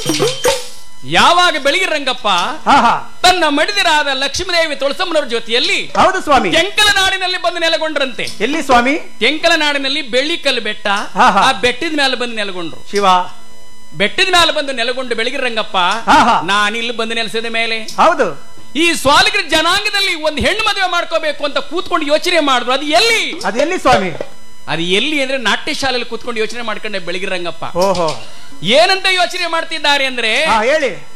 ಯಾವಾಗ ಬೆಳಗಿನ ರಂಗಪ್ಪ ಹಾ ಹಾ ತನ್ನ ಮಡಿದಿರಾದ ಲಕ್ಷ್ಮೀದೇವಿ ತುಳಸಮ್ಮನವರ ಜೊತೆಯಲ್ಲಿ ಹೌದು ಸ್ವಾಮಿ ತೆಂಕಲ ನಾಡಿನಲ್ಲಿ ಬಂದು ನೆಲೆಗೊಂಡ್ರಂತೆ ಎಲ್ಲಿ ಸ್ವಾಮಿ ತೆಂಕಲ ನಾಡಿನಲ್ಲಿ ಬೆಳ್ಳಿಕಲ್ಲು ಬೆಟ್ಟ ಹಾ, ಹಾ. ಆ ಬೆಟ್ಟದ ಮೇಲೆ ಬಂದು ನೆಲೆಗೊಂಡ್ರು ಶಿವ ಬೆಟ್ಟದ ಮೇಲೆ ಬಂದು ನೆಲೆಗೊಂಡು ಬೆಳಗಿನ ರಂಗಪ್ಪ ಹಾ, ಹಾ. ನಾನು ಇಲ್ಲಿ ಬಂದು ನೆಲೆಸಿದ ಮೇಲೆ ಹೌದು ಈ ಸ್ವಾಲಿಗರ ಜನಾಂಗದಲ್ಲಿ ಒಂದು ಹೆಣ್ಣು ಮದುವೆ ಮಾಡ್ಕೋಬೇಕು ಅಂತ ಕೂತ್ಕೊಂಡು ಯೋಚನೆ ಮಾಡಿದ್ರು ಅದು ಎಲ್ಲಿ ಅದು ಎಲ್ಲಿ ಸ್ವಾಮಿ ಅದು ಎಲ್ಲಿ ಅಂದ್ರೆ ನಾಟ್ಯ ಶಾಲೆಯಲ್ಲಿ ಕೂತ್ಕೊಂಡು ಯೋಚನೆ ಮಾಡ್ಕೊಂಡೆ ಬೆಳಗಿನ ರಂಗಪ್ಪ ಓಹೋ ಏನಂತ ಯೋಚನೆ ಮಾಡ್ತಿದ್ದಾರೆ ಅಂದ್ರೆ ಹಾ ಹೇಳಿ